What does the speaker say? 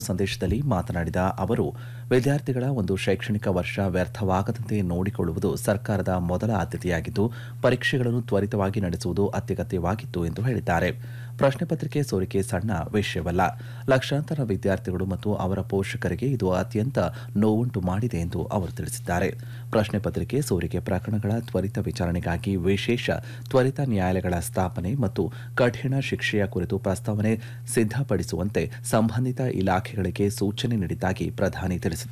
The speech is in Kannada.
ಸಂದೇಶದಲ್ಲಿ ಮಾತನಾಡಿದ ಅವರು ವಿದ್ಯಾರ್ಥಿಗಳ ಒಂದು ಶೈಕ್ಷಣಿಕ ವರ್ಷ ವ್ಯರ್ಥವಾಗದಂತೆ ನೋಡಿಕೊಳ್ಳುವುದು ಸರ್ಕಾರದ ಮೊದಲ ಆದ್ಯತೆಯಾಗಿದ್ದು ಪರೀಕ್ಷೆಗಳನ್ನು ತ್ವರಿತವಾಗಿ ನಡೆಸುವುದು ಅತ್ಯಗತ್ಯವಾಗಿತ್ತು ಎಂದು ಹೇಳಿದ್ದಾರೆ ಪ್ರಶ್ನೆ ಪತ್ರಿಕೆ ಸೋರಿಕೆ ಸಣ್ಣ ವಿಷಯವಲ್ಲ ಲಕ್ಷಾಂತರ ವಿದ್ಯಾರ್ಥಿಗಳು ಮತ್ತು ಅವರ ಪೋಷಕರಿಗೆ ಇದು ಅತ್ಯಂತ ನೋವುಂಟು ಮಾಡಿದೆ ಎಂದು ಅವರು ತಿಳಿಸಿದ್ದಾರೆ ಪ್ರಶ್ನೆ ಪತ್ರಿಕೆ ಸೋರಿಕೆ ಪ್ರಕರಣಗಳ ತ್ವರಿತ ವಿಚಾರಣೆಗಾಗಿ ವಿಶೇಷ ತ್ವರಿತ ನ್ಯಾಯಾಲಯಗಳ ಸ್ಥಾಪನೆ ಮತ್ತು ಕಠಿಣ ಶಿಕ್ಷೆಯ ಕುರಿತು ಪ್ರಸ್ತಾವನೆ ಸಿದ್ಧಪಡಿಸುವಂತೆ ಸಂಬಂಧಿತ ಇಲಾಖೆಗಳಿಗೆ ಸೂಚನೆ ನೀಡಿದ್ದಾಗಿ ಪ್ರಧಾನಿ ತಿಳಿಸಿದ್ದಾರೆ